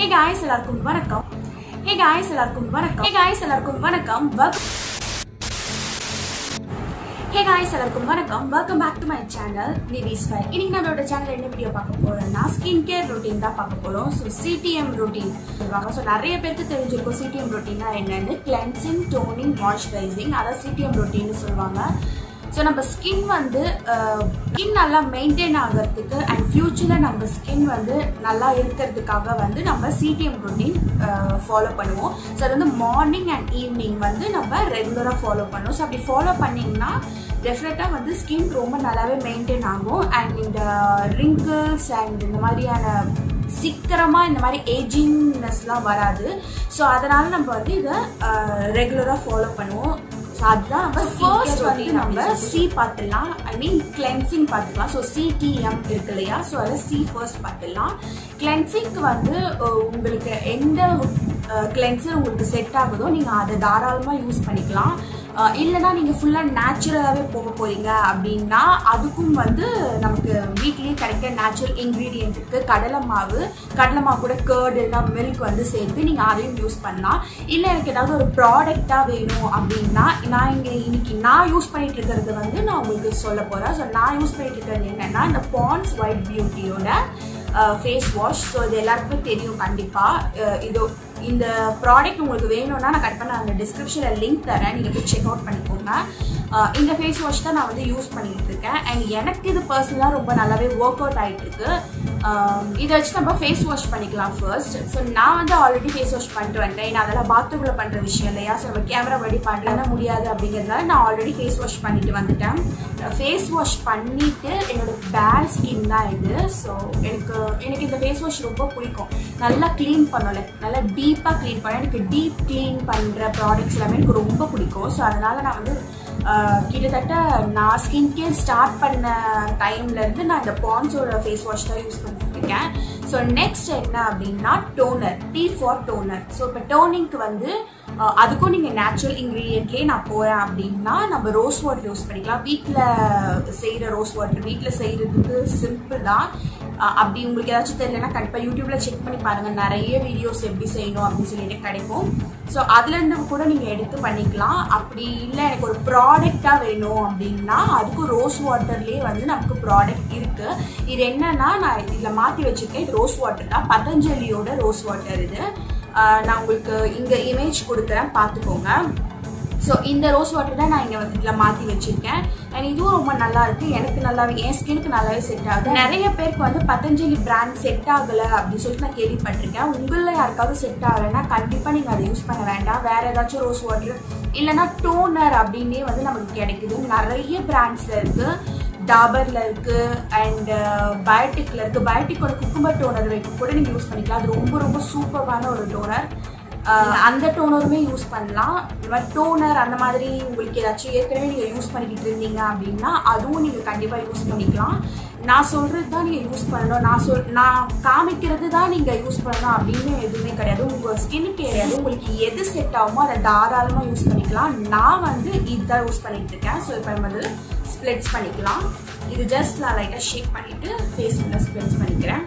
ஹே guys எல்லாருக்கும் வணக்கம் ஹே guys எல்லாருக்கும் வணக்கம் ஹே காய்ஸ் எல்லாருக்கும் வணக்கம் ஹே காய்ஸ் எல்லாருக்கும் வணக்கம் welcome back to my channel நிவிஸ் ஃபை இன்னைக்கு நம்மளோட சேனல் என்ன வீடியோ பார்க்க போறோம்னா ஸ்கின் கேர் ரொட்டீன் தான் பார்க்க போறோம் ஸோ சிடிஎம் ரொட்டீன் சொல்லுவாங்க ஸோ நிறைய பேருக்கு தெரிஞ்சிருக்கும் சிடிஎம் ரொட்டீன்னா என்னன்னு கிளென்சிங் டோனிங் மாய்ஸ்சரைசிங் அதான் சிடிஎம் ரொட்டீன்னு சொல்லுவாங்க ஸோ நம்ம ஸ்கின் வந்து ஸ்கின் நல்லா மெயின்டைன் ஆகிறதுக்கு அண்ட் ஃப்யூச்சரில் நம்ம ஸ்கின் வந்து நல்லா இருக்கிறதுக்காக வந்து நம்ம சிடிஎம் ரொட்டீன் ஃபாலோ பண்ணுவோம் ஸோ அது வந்து மார்னிங் அண்ட் ஈவினிங் வந்து நம்ம ரெகுலராக ஃபாலோ பண்ணுவோம் ஸோ அப்படி ஃபாலோ பண்ணிங்கன்னா டெஃபினட்டாக வந்து ஸ்கின் ரொம்ப நல்லாவே மெயின்டைன் ஆகும் அண்ட் இந்த ரிங்கிள்ஸ் அண்ட் இந்த மாதிரியான சீக்கிரமாக இந்த மாதிரி ஏஜிங்னஸ்லாம் வராது ஸோ அதனால் நம்ம வந்து இதை ரெகுலராக ஃபாலோ பண்ணுவோம் ஸோ அதுதான் நம்ம ஃபர்ஸ்ட் வந்து நம்ம சி பார்த்துடலாம் ஐ மீன் கிளென்சிங் பார்த்துக்கலாம் ஸோ சிடிஎம் இருக்கு இல்லையா ஸோ அதை சி ஃபர்ஸ்ட் பார்த்துடலாம் கிளென்சிங்க்கு வந்து உங்களுக்கு எந்த கிளென்சர் உங்களுக்கு செட் ஆகுதோ நீங்கள் அதை தாராளமாக யூஸ் பண்ணிக்கலாம் இல்லைனா நீங்கள் ஃபுல்லாக நேச்சுரலாகவே போக போகிறீங்க அப்படின்னா அதுக்கும் வந்து நமக்கு வீட்லேயே கிடைக்கிற நேச்சுரல் இன்க்ரீடியன்ட் இருக்குது கடலை மாவு கடலை மாவு கூட கேர்டு இல்லைனா மில்க் வந்து சேர்த்து நீங்கள் அதையும் யூஸ் பண்ணலாம் இல்லை எனக்கு ஏதாவது ஒரு ப்ராடக்டாக வேணும் அப்படின்னா நான் இங்கே இன்னைக்கு நான் யூஸ் பண்ணிட்டு இருக்கிறது வந்து நான் உங்களுக்கு சொல்ல போகிறேன் ஸோ நான் யூஸ் பண்ணிட்டு இருக்கிறது என்னென்னா இந்த பான்ஸ் ஒயிட் பியூட்டியோட ஃபேஸ் வாஷ் ஸோ இது எல்லாருக்குமே தெரியும் கண்டிப்பாக இது இந்த ப்ராடக்ட் உங்களுக்கு வேணும்னா நான் கண்டிப்பாக நான் அந்த டிஸ்கிரிப்ஷனில் லிங்க் தரேன் நீங்கள் போய் செக் அவுட் பண்ணிக்கோங்க இந்த ஃபேஸ் வாஷ் தான் நான் வந்து யூஸ் பண்ணிட்டு இருக்கேன் அண்ட் எனக்கு இது பர்சனலாக ரொம்ப நல்லாவே ஒர்க் அவுட் ஆகிட்டு இருக்கு இதை வச்சு நம்ம ஃபேஸ் வாஷ் பண்ணிக்கலாம் ஃபர்ஸ்ட் ஸோ நான் வந்து ஆல்ரெடி ஃபேஸ் வாஷ் பண்ணிட்டு வந்துட்டேன் ஏன்னா அதெல்லாம் பாத்ரூமில் பண்ணுற விஷயம் இல்லையா ஸோ நம்ம கேமரா வழி பண்ணலன்னா முடியாது அப்படிங்கிறதுனால நான் ஆல்ரெடி ஃபேஸ் வாஷ் பண்ணிட்டு வந்துட்டேன் ஃபேஸ் வாஷ் பண்ணிட்டு என்னோட பேட் ஸ்கின் தான் இது ஸோ எனக்கு எனக்கு இந்த ஃபேஸ் வாஷ் ரொம்ப பிடிக்கும் நல்லா க்ளீன் பண்ணல நல்லா டீப்பாக க்ளீன் பண்ண எனக்கு டீப் க்ளீன் பண்ணுற ப்ராடக்ட்ஸ் எல்லாமே எனக்கு ரொம்ப பிடிக்கும் ஸோ அதனால் நான் வந்து கிட்டத்தட்ட நான் ஸ்கின் கேர் ஸ்டார்ட் பண்ண டைம்லேருந்து நான் இந்த பான்ஸோட ஃபேஸ் வாஷ் தான் யூஸ் பண்ணிட்டு இருக்கேன் ஸோ நெக்ஸ்ட் என்ன அப்படின்னா toner T for toner so இப்போ டோனிங்க்கு வந்து அதுக்கும் நீங்கள் நேச்சுரல் இன்க்ரீடியன்ட்லேயே நான் போகிறேன் அப்படின்னா நம்ம ரோஸ் வாட்டர் யூஸ் பண்ணிக்கலாம் வீட்டில் செய்கிற ரோஸ் வாட்டர் வீட்டில் செய்கிறதுக்கு சிம்பிள் தான் அப்படி உங்களுக்கு ஏதாச்சும் தெரியலனா கண்டிப்பாக யூடியூப்பில் செக் பண்ணி பாருங்கள் நிறைய வீடியோஸ் எப்படி செய்யணும் அப்படின்னு சொல்லிட்டு கிடைக்கும் ஸோ அதுலேருந்து கூட நீங்கள் எடுத்து பண்ணிக்கலாம் அப்படி இல்லை எனக்கு ஒரு ப்ராடக்டாக வேணும் அப்படின்னா அதுக்கும் ரோஸ் வாட்டர்லேயே வந்து நமக்கு ப்ராடக்ட் இருக்குது இது என்னன்னா நான் இதில் மாற்றி வச்சுருக்கேன் இது ரோஸ் வாட்டர் தான் பதஞ்சலியோட ரோஸ் வாட்டர் இது நான் உங்களுக்கு இங்கே இமேஜ் கொடுக்குறேன் பார்த்துக்கோங்க ஸோ இந்த ரோஸ் வாட்டர் தான் நான் இங்கே வந்து இதில் மாற்றி வச்சுருக்கேன் அண்ட் இதுவும் ரொம்ப நல்லா இருக்குது எனக்கு நல்லாவே என் ஸ்கினுக்கு நல்லாவே செட் ஆகுது நிறைய பேருக்கு வந்து பதஞ்சலி பிராண்ட் செட் ஆகலை அப்படின்னு சொல்லிட்டு நான் கேள்விப்பட்டிருக்கேன் உங்களில் யாருக்காவது செட் ஆகலைன்னா கண்டிப்பாக நீங்கள் அதை யூஸ் பண்ண வேண்டாம் வேறு ஏதாச்சும் ரோஸ் வாட்டர் இல்லைனா டோனர் அப்படின்னே வந்து நமக்கு கிடைக்குது நிறைய பிராண்ட்ஸில் இருக்குது டாபரில் இருக்குது அண்ட் பயோட்டிக்கில் இருக்குது பயோட்டிக்கோட குக்கும்பர் டோனர் கூட நீங்கள் யூஸ் பண்ணிக்கலாம் அது ரொம்ப ரொம்ப சூப்பரான ஒரு டோனர் அந்த டோனருமே யூஸ் பண்ணலாம் இந்த மாதிரி டோனர் அந்த மாதிரி உங்களுக்கு ஏதாச்சும் ஏற்கனவே நீங்கள் யூஸ் பண்ணிக்கிட்டு இருந்தீங்க அப்படின்னா அதுவும் நீங்கள் கண்டிப்பாக யூஸ் பண்ணிக்கலாம் நான் சொல்கிறது தான் நீங்கள் யூஸ் பண்ணணும் நான் சொல் நான் காமிக்கிறது தான் நீங்கள் யூஸ் பண்ணணும் அப்படின்னு எதுவுமே கிடையாது உங்கள் ஸ்கின்னுக்கு ஏரியாது உங்களுக்கு எது செட் ஆகுமோ அதை தாராளமாக யூஸ் பண்ணிக்கலாம் நான் வந்து இதுதான் யூஸ் பண்ணிட்டு இருக்கேன் ஸோ இப்போ நம்ம வந்து ஸ்ப்ளிட்ஸ் பண்ணிக்கலாம் இது ஜஸ்ட் நான் லைட்டாக ஷேக் பண்ணிவிட்டு ஃபேஸ் ஃபுல்லாக ஸ்ப்ளிட்ஸ் பண்ணிக்கிறேன்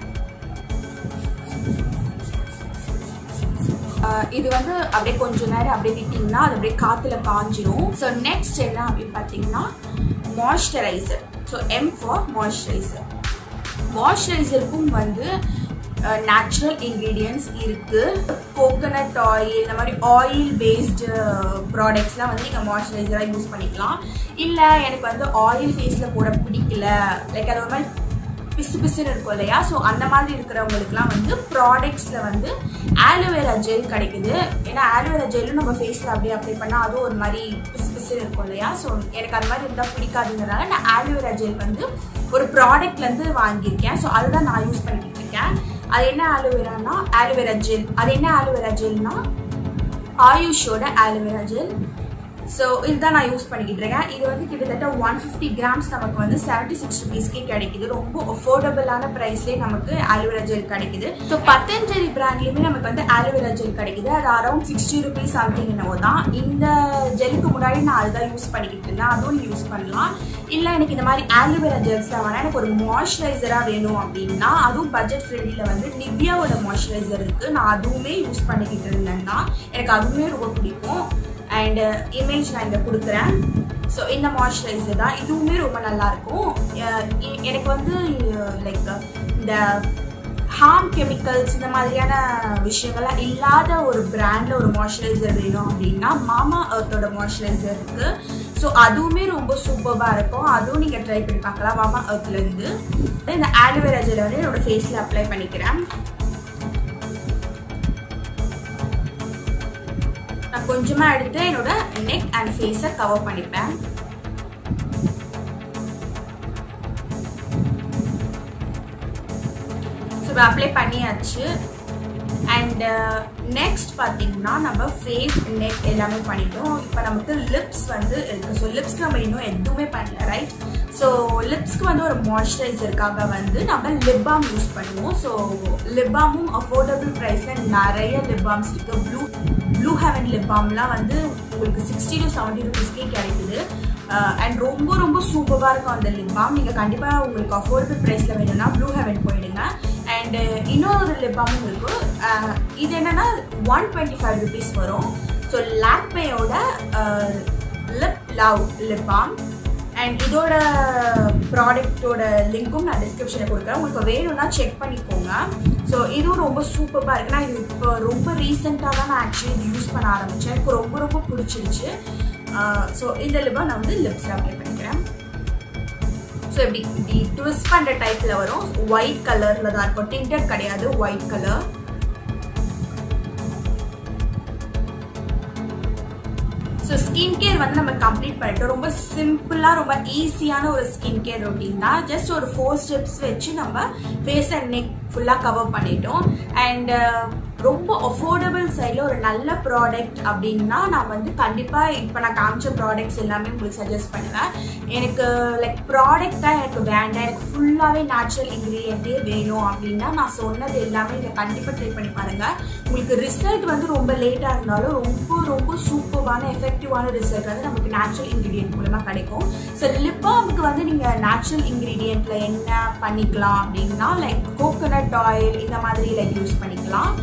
இது வந்து அப்படியே கொஞ்ச நேரம் அப்படியே விட்டிங்கன்னா அது அப்படியே காற்றுல காஞ்சிரும் ஸோ நெக்ஸ்ட் என்ன அப்படின்னு பார்த்தீங்கன்னா moisturiser so M for moisturiser மாய்ஸ்சரைசருக்கும் வந்து நேச்சுரல் இன்க்ரீடியன்ஸ் இருக்குது கோகனட் ஆயில் இந்த மாதிரி ஆயில் பேஸ்டு ப்ராடக்ட்ஸ்லாம் வந்து நீங்கள் மாய்ஸ்சரைசராக யூஸ் பண்ணிக்கலாம் இல்லை எனக்கு வந்து ஆயில் ஃபேஸில் போட பிடிக்கல லைக் அது ஒரு மாதிரி பிசு பிசுன்னு இருக்கும் இல்லையா ஸோ அந்த மாதிரி இருக்கிறவங்களுக்குலாம் வந்து ப்ராடக்ட்ஸில் வந்து ஆலோவேரா ஜெல் கிடைக்குது ஏன்னா ஆலோவேரா ஜெல்லும் நம்ம ஃபேஸில் அப்படியே அப்ளை பண்ணால் அதுவும் ஒரு மாதிரி பிசு பிசுன்னு இருக்கும் இல்லையா ஸோ எனக்கு அந்த மாதிரி இருந்தால் பிடிக்காதுங்கிறதுனால நான் ஆலோவேரா ஜெல் வந்து ஒரு ப்ராடக்ட்லேருந்து வாங்கியிருக்கேன் ஸோ அதுதான் நான் யூஸ் பண்ணிக்கிட்டு இருக்கேன் அது என்ன ஆலோவேரானா ஆலோவேரா ஜெல் அது என்ன ஆலோவேரா ஜெல்னா ஆயுஷோட ஆலோவேரா ஜெல் ஸோ இதுதான் நான் யூஸ் பண்ணிக்கிட்டு இருக்கேன் இது வந்து கிட்டத்தட்ட ஒன் ஃபிஃப்டி கிராம்ஸ் நமக்கு வந்து செவன்டி சிக்ஸ் ருபீஸ்க்கே கிடைக்குது ரொம்ப அஃபோர்டபுளான ப்ரைஸ்லேயே நமக்கு ஆலோவேரா ஜெல் கிடைக்குது ஸோ பத்தஞ்சலி பிராண்ட்லேயுமே நமக்கு வந்து ஆலோவேரா ஜெல் கிடைக்குது அது அரௌண்ட் சிக்ஸ்டி ருபீஸ் சம்திங் என்னவோ தான் இந்த ஜெல்லுக்கு முன்னாடி நான் அதுதான் யூஸ் பண்ணிக்கிட்டு இருந்தேன் அதுவும் யூஸ் பண்ணலாம் இல்லை எனக்கு இந்த மாதிரி ஆலோவேரா ஜெல்ஸ் தான் வேணா எனக்கு ஒரு மாய்ஸ்சரைசராக வேணும் அப்படின்னா அதுவும் பட்ஜெட் ஃப்ரெண்ட்லியில் வந்து நிவ்யாவோட மாய்ஸ்சரைசர் இருக்குது நான் அதுவுமே யூஸ் பண்ணிக்கிட்டு இருந்தேன்னா எனக்கு அதுவுமே ரொம்ப பிடிக்கும் அண்ட் இமேஜ் நான் இங்கே கொடுக்குறேன் ஸோ இந்த மாய்ஸ்சரைசர் தான் இதுவுமே ரொம்ப நல்லா இருக்கும் எனக்கு வந்து லைக் இந்த ஹார்ம் கெமிக்கல்ஸ் இந்த மாதிரியான விஷயங்கள்லாம் இல்லாத ஒரு பிராண்டில் ஒரு மாய்ஸ்சரைசர் வேணும் அப்படின்னா மாமா அர்த்தோட மாய்ஸ்சரைசர் இருக்குது ஸோ அதுவுமே ரொம்ப சூப்பராக இருக்கும் அதுவும் நீங்கள் ட்ரை பண்ணி பார்க்கலாம் மாமா அர்த்லேருந்து இந்த ஆலோவேரா ஜெல் வந்து என்னோட ஃபேஸில் அப்ளை பண்ணிக்கிறேன் நான் கொஞ்சமாக எடுத்து என்னோட நெக் அண்ட் ஃபேஸை கவர் பண்ணிப்பேன் ஸோ அப்ளை பண்ணியாச்சு அண்ட் நெக்ஸ்ட் பார்த்தீங்கன்னா நம்ம ஃபேஸ் நெக் எல்லாமே பண்ணிட்டோம் இப்போ நமக்கு லிப்ஸ் வந்து இருக்குது ஸோ லிப்ஸ்க்கு நம்ம இன்னும் எதுவுமே பண்ணல ரைட் ஸோ லிப்ஸ்க்கு வந்து ஒரு மாய்ஸ்சரைசருக்காக வந்து நம்ம லிப் பாம் யூஸ் பண்ணுவோம் ஸோ லிப் பாமும் அஃபோர்டபுள் ப்ரைஸில் நிறைய லிப் பாம்ஸ் இருக்குது ப்ளூ ப்ளூ ஹெவன் லிப் பாம்லாம் வந்து உங்களுக்கு சிக்ஸ்டி டு செவன்ட்டி ருபீஸ்க்கே கிடைக்குது அண்ட் ரொம்ப ரொம்ப சூப்பராக இருக்கும் அந்த லிப் பாம் நீங்கள் கண்டிப்பாக உங்களுக்கு அஃபோர்டபுள் ப்ரைஸில் வேணும்னா ப்ளூ ஹெவன் போயிடுங்க அண்டு இன்னொரு லிப் பாமும் இருக்கும் இது என்னென்னா ஒன் டுவெண்ட்டி ஃபைவ் ருபீஸ் வரும் ஸோ லாக்மேயோட lip love lip balm and இதோட ப்ராடக்டோட லிங்க்கும் நான் டிஸ்கிரிப்ஷனில் கொடுக்குறேன் உங்களுக்கு வேணும்னா செக் பண்ணிக்கோங்க ஸோ இதுவும் ரொம்ப சூப்பராக இருக்குது நான் இது இப்போ ரொம்ப ரீசெண்டாக தான் நான் ஆக்சுவலி இது யூஸ் பண்ண ஆரம்பித்தேன் எனக்கு ரொம்ப ரொம்ப பிடிச்சிருச்சு ஸோ இந்த லிப்பை நான் வந்து லிப்ஸில் அப்ளை பண்ணிக்கிறேன் ஸோ இப்படி இப்படி ட்விஸ்ட் பண்ணுற டைப்பில் வரும் ஒயிட் கலரில் தான் இருக்கும் டிண்டட் கிடையாது white colour so skin care வந்து நம்ம கம்ப்ளீட் பண்ணிட்டோம் ரொம்ப சிம்பிளாக ரொம்ப ஈஸியான ஒரு ஸ்கின் கேர் ரொட்டீன் தான் ஜஸ்ட் ஒரு ஃபோர் ஸ்டெப்ஸ் வச்சு நம்ம ஃபேஸ் அண்ட் நெக் ஃபுல்லாக கவர் பண்ணிட்டோம் அண்ட் ரொம்ப அஃபோர்டபுள் சைடில் ஒரு நல்ல ப்ராடக்ட் அப்படின்னா நான் வந்து கண்டிப்பாக இப்போ நான் காமிச்ச ப்ராடக்ட்ஸ் எல்லாமே உங்களுக்கு சஜஸ்ட் பண்ணுவேன் எனக்கு லைக் ப்ராடக்ட் தான் எனக்கு வேண்டாம் எனக்கு ஃபுல்லாகவே நேச்சுரல் இன்க்ரீடியண்ட்டே வேணும் அப்படின்னா நான் சொன்னது எல்லாமே நீங்கள் கண்டிப்பாக ட்ரை பண்ணி பாருங்கள் உங்களுக்கு ரிசல்ட் வந்து ரொம்ப லேட்டாக இருந்தாலும் ரொம்ப ரொம்ப சூப்பரான எஃபெக்டிவான ரிசல்ட் வந்து நமக்கு நேச்சுரல் இன்க்ரீடியன்ட் மூலமாக கிடைக்கும் ஸோ லிப்பாமுக்கு வந்து நீங்கள் நேச்சுரல் இன்க்ரீடியண்ட்டில் என்ன பண்ணிக்கலாம் அப்படின்னா லைக் கோகோனட் ஆயில் இந்த மாதிரி லைக் யூஸ் பண்ணிக்கலாம்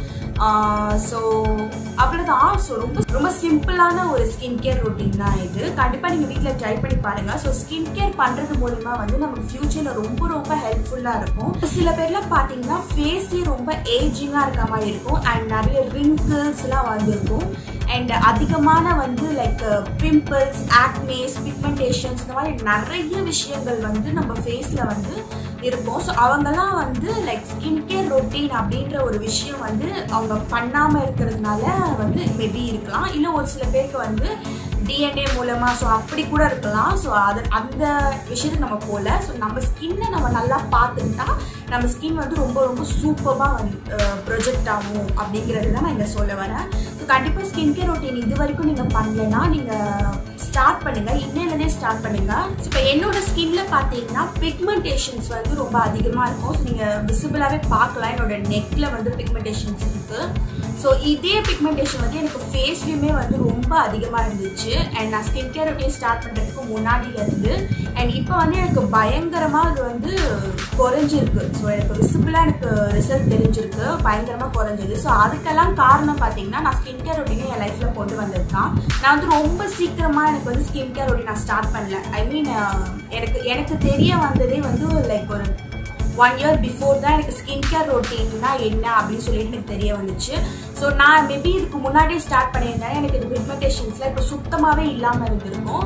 ஸோ அவ்வளோதான் ஸோ ரொம்ப ரொம்ப சிம்பிளான ஒரு ஸ்கின் கேர் ரொட்டீன் தான் இது கண்டிப்பாக நீங்கள் வீட்டில் ட்ரை பண்ணி பாருங்கள் ஸோ ஸ்கின் கேர் பண்ணுறது மூலிமா வந்து நமக்கு ஃப்யூச்சரில் ரொம்ப ரொம்ப ஹெல்ப்ஃபுல்லாக இருக்கும் சில பேர்லாம் பார்த்தீங்கன்னா ஃபேஸே ரொம்ப ஏஜிங்காக இருக்க மாதிரி இருக்கும் அண்ட் நிறைய ரிங்கிள்ஸ்லாம் வந்துருக்கும் அண்ட் அதிகமான வந்து லைக் பிம்பிள்ஸ் ஆக்னேஸ் பிக்மெண்டேஷன்ஸ் இந்த மாதிரி நிறைய விஷயங்கள் வந்து நம்ம ஃபேஸில் வந்து இருக்கும் ஸோ அவங்கெல்லாம் வந்து லைக் ஸ்கின் கேர் ரொட்டீன் அப்படின்ற ஒரு விஷயம் வந்து அவங்க பண்ணாமல் இருக்கிறதுனால வந்து மேபி இருக்கலாம் இல்லை ஒரு சில பேருக்கு வந்து டிஎன்ஏ மூலமாக ஸோ அப்படி கூட இருக்கலாம் ஸோ அது அந்த விஷயத்துக்கு நம்ம போகல ஸோ நம்ம ஸ்கின்னை நம்ம நல்லா பார்த்துக்கிட்டா நம்ம ஸ்கின் வந்து ரொம்ப ரொம்ப சூப்பராக வந்து ப்ரொஜெக்ட் ஆகும் அப்படிங்கிறது தான் நான் இங்கே சொல்ல வரேன் ஸோ கண்டிப்பாக ஸ்கின் கேர் ரொட்டீன் இது வரைக்கும் நீங்கள் பண்ணலைன்னா நீங்கள் ஸ்டார்ட் பண்ணுங்க இன்னையிலேருந்தே ஸ்டார்ட் பண்ணுங்க இப்போ என்னோட ஸ்கின்ல பார்த்தீங்கன்னா பிக்மெண்டேஷன்ஸ் வந்து ரொம்ப அதிகமாக இருக்கும் ஸோ நீங்கள் விசிபிளாகவே பார்க்கலாம் என்னோட நெக்ல வந்து பிக்மெண்டேஷன்ஸ் இருக்கு ஸோ இதே பிக்மெண்டேஷன் வந்து எனக்கு ஃபேஸ்லையுமே வந்து ரொம்ப அதிகமாக இருந்துச்சு அண்ட் நான் ஸ்கின் கேர் ரொட்டீன் ஸ்டார்ட் பண்ணுறதுக்கு முன்னாடியில இருந்து அண்ட் இப்போ வந்து எனக்கு பயங்கரமாக அது வந்து குறைஞ்சிருக்கு ஸோ எனக்கு விசிபிளாக எனக்கு ரிசல்ட் தெரிஞ்சிருக்கு பயங்கரமாக குறைஞ்சது ஸோ அதுக்கெல்லாம் காரணம் பார்த்தீங்கன்னா நான் ஸ்கின் கேர் ரொட்டீனை என் லைஃப்பில் கொண்டு வந்தது தான் நான் வந்து ரொம்ப சீக்கிரமாக எனக்கு வந்து ஸ்கின் கேர் ரொட்டீன் நான் ஸ்டார்ட் பண்ணல ஐ மீன் எனக்கு எனக்கு தெரிய வந்ததே வந்து லைக் ஒரு ஒன் இயர் பிஃபோர் தான் எனக்கு ஸ்கின் கேர் ரொட்டீன்னா என்ன அப்படின்னு சொல்லிட்டு எனக்கு தெரிய வந்துச்சு ஸோ நான் மேபி இதுக்கு முன்னாடியே ஸ்டார்ட் பண்ணியிருந்தேன் எனக்கு இந்த பிக்மெண்டேஷன்ஸ்லாம் இப்போ சுத்தமாகவே இல்லாமல் இருந்திருக்கும்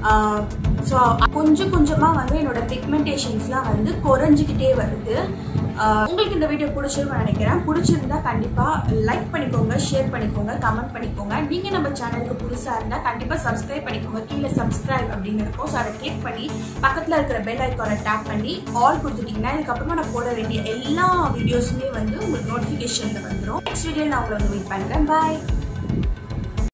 ஸோ கொஞ்சம் கொஞ்சமாக வந்து என்னோட பிக்மெண்டேஷன்ஸ்லாம் வந்து குறைஞ்சிக்கிட்டே வருது உங்களுக்கு இந்த வீடியோ பிடிச்சிருக்கும்னு நினைக்கிறேன் பிடிச்சிருந்தா கண்டிப்பாக லைக் பண்ணிக்கோங்க ஷேர் பண்ணிக்கோங்க கமெண்ட் பண்ணிக்கோங்க நீங்கள் நம்ம சேனலுக்கு புதுசாக இருந்தால் கண்டிப்பாக சப்ஸ்கிரைப் பண்ணிக்கோங்க கீழே சப்ஸ்கிரைப் அப்படின்னு இருக்கும் ஸோ அதை கிளிக் பண்ணி பக்கத்தில் இருக்கிற பெல் ஐக்கானை டேப் பண்ணி ஆல் கொடுத்துட்டிங்கன்னா இதுக்கப்புறமா நான் போட வேண்டிய எல்லா வீடியோஸுமே வந்து உங்களுக்கு நோட்டிஃபிகேஷனில் வந்துடும் நெக்ஸ்ட் வீடியோ நான் உங்களை வந்து வெயிட் பண்ணுறேன் பாய்